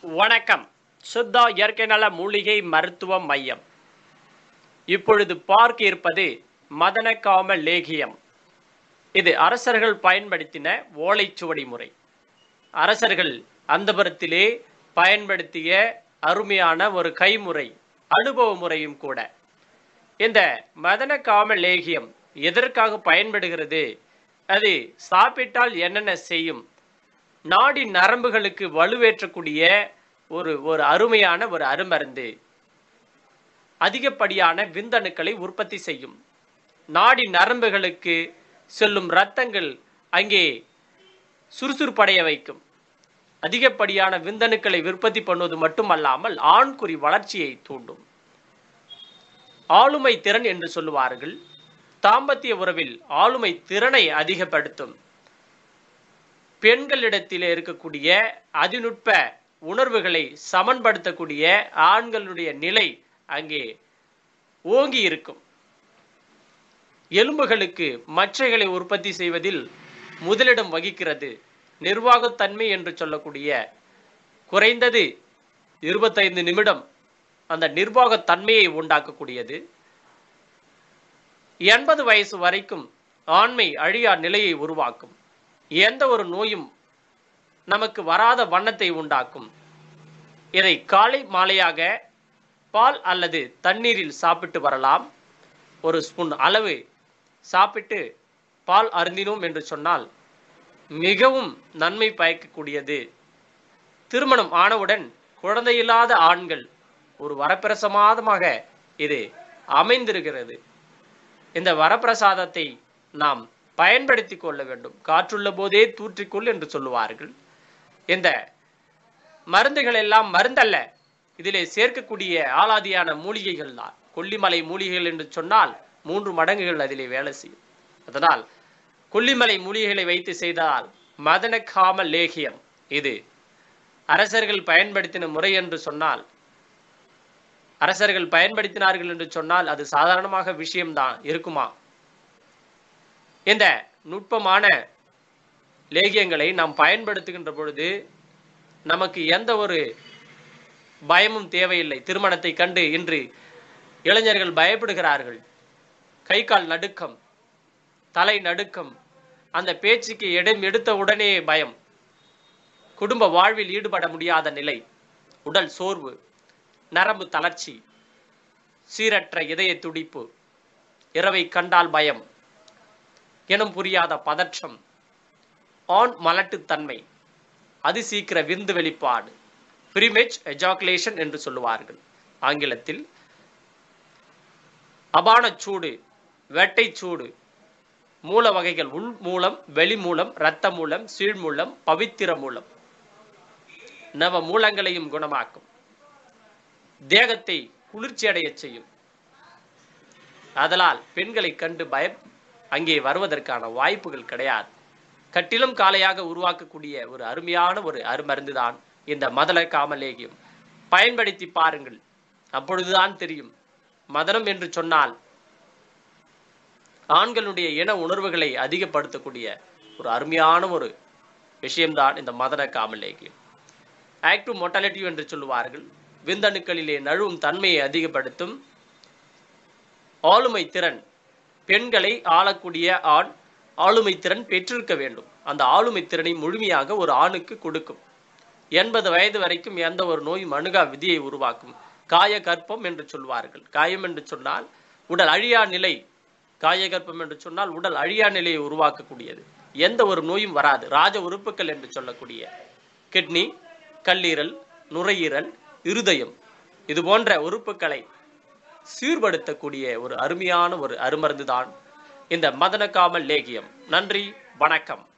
வணக்கம் சுத்தா இயற்கை நல மூலிகை மருத்துவ மையம் இப்பொழுது பார்க்க இருப்பது மதனகாம லேகியம் இது அரசர்கள் பயன்படுத்தின ஓலைச்சுவடி முறை அரசர்கள் அந்தபுரத்திலே பயன்படுத்திய அருமையான ஒரு கைமுறை அனுபவ முறையும் கூட இந்த மதனகாம லேகியம் எதற்காக பயன்படுகிறது அது சாப்பிட்டால் என்னென்ன செய்யும் நாடி நரம்புகளுக்கு வலுவேற்றக்கூடிய ஒரு ஒரு அருமையான ஒரு அருமருந்து அதிகப்படியான விந்தணுக்களை உற்பத்தி செய்யும் நாடி நரம்புகளுக்கு செல்லும் இரத்தங்கள் அங்கே சுறுசுறுப்படைய வைக்கும் அதிகப்படியான விந்தணுக்களை உற்பத்தி பண்ணுவது மட்டுமல்லாமல் ஆண்குறி வளர்ச்சியை தூண்டும் ஆளுமை திறன் என்று சொல்லுவார்கள் தாம்பத்திய உறவில் ஆளுமை திறனை அதிகப்படுத்தும் பெண்களிடத்தில் இருக்கக்கூடிய அதிநுட்ப உணர்வுகளை சமன்படுத்தக்கூடிய ஆண்களுடைய நிலை அங்கே ஓங்கி இருக்கும் எலும்புகளுக்கு மச்சைகளை உற்பத்தி செய்வதில் முதலிடம் வகிக்கிறது நிர்வாகத்தன்மை என்று சொல்லக்கூடிய குறைந்தது இருபத்தைந்து நிமிடம் அந்த நிர்வாகத்தன்மையை உண்டாக்கக்கூடியது எண்பது வயசு வரைக்கும் ஆண்மை அழியா நிலையை உருவாக்கும் எந்த ஒரு நோயும் நமக்கு வராத வண்ணத்தை உண்டாக்கும் இதை காலை மாலையாக பால் அல்லது தண்ணீரில் சாப்பிட்டு வரலாம் ஒரு ஸ்பூன் அளவு சாப்பிட்டு பால் அருந்தினோம் என்று சொன்னால் மிகவும் நன்மை பயக்கக்கூடியது திருமணம் ஆனவுடன் குழந்தையில்லாத ஆண்கள் ஒரு வரப்பிரசமாதமாக இது அமைந்திருக்கிறது இந்த வரப்பிரசாதத்தை நாம் பயன்படுத்தி கொள்ள வேண்டும் காற்றுள்ள போதே தூற்றிக்கொள் என்று சொல்லுவார்கள் இந்த மருந்துகள் எல்லாம் மருந்தல்ல இதிலே சேர்க்கக்கூடிய ஆலாதியான மூலிகைகள் தான் கொல்லிமலை மூலிகைகள் என்று சொன்னால் மூன்று மடங்குகள் அதிலே வேலை செய்யும் அதனால் கொல்லிமலை மூலிகைகளை வைத்து செய்தால் மதனகாம லேகியம் இது அரசர்கள் பயன்படுத்தின முறை என்று சொன்னால் அரசர்கள் பயன்படுத்தினார்கள் என்று சொன்னால் அது சாதாரணமாக விஷயம்தான் இருக்குமா இந்த நுட்பமான லேகியங்களை நாம் பயன்படுத்துகின்ற பொழுது நமக்கு எந்த ஒரு பயமும் தேவையில்லை திருமணத்தை கண்டு இன்று இளைஞர்கள் பயப்படுகிறார்கள் கை கால் நடுக்கம் தலை நடுக்கம் அந்த பேச்சுக்கு இடம் எடுத்த உடனே பயம் குடும்ப வாழ்வில் ஈடுபட முடியாத நிலை உடல் சோர்வு நரம்பு தளர்ச்சி சீரற்ற இதய துடிப்பு இரவை கண்டால் பயம் இனம் புரியாத பதற்றம் ஆண் மலட்டுத்தன்மை அதிசீக்கிர விந்து வெளிப்பாடு பிரிமெச் எஜாகுலேஷன் என்று சொல்லுவார்கள் ஆங்கிலத்தில் அபானச் சூடு வெட்டை சூடு மூல வகைகள் உள் மூலம் வெளி மூலம் இரத்த மூலம் சீழ் மூலம் பவித்திர மூலம் நவ மூலங்களையும் குணமாக்கும் தேகத்தை குளிர்ச்சி அடையச் செய்யும் அதனால் பெண்களை கண்டு பயம் அங்கே வருவதற்கான வாய்ப்புகள் கிடையாது கட்டிலும் காலையாக உருவாக்கக்கூடிய ஒரு அருமையான ஒரு அருமருந்துதான் இந்த மதல காமலேகியம் பயன்படுத்தி பாருங்கள் அப்பொழுதுதான் தெரியும் மதனம் என்று சொன்னால் ஆண்களுடைய இன உணர்வுகளை அதிகப்படுத்தக்கூடிய ஒரு அருமையான ஒரு விஷயம்தான் இந்த மதன காமலேகியம் ஆக்டிவ் மொட்டாலிட்டி என்று சொல்லுவார்கள் விந்தணுக்களிலே நழுவும் தன்மையை அதிகப்படுத்தும் ஆளுமை திறன் பெண்களை ஆளக்கூடிய ஆண் ஆளுமை திறன் பெற்றிருக்க வேண்டும் அந்த ஆளுமை திறனை முழுமையாக ஒரு ஆணுக்கு கொடுக்கும் எண்பது வயது வரைக்கும் எந்த ஒரு நோயும் அணுகா விதியை உருவாக்கும் காய கற்பம் என்று சொல்வார்கள் காயம் என்று சொன்னால் உடல் அழியா நிலை காயகற்பம் என்று சொன்னால் உடல் அழியா நிலையை உருவாக்கக்கூடியது எந்த ஒரு நோயும் வராது ராஜ உறுப்புகள் என்று சொல்லக்கூடிய கிட்னி கல்லீரல் நுரையீரல் இருதயம் இது போன்ற உறுப்புகளை சீர்படுத்தக்கூடிய ஒரு அருமையான ஒரு அருமருந்து தான் இந்த மதனகாமல் லேகியம் நன்றி வணக்கம்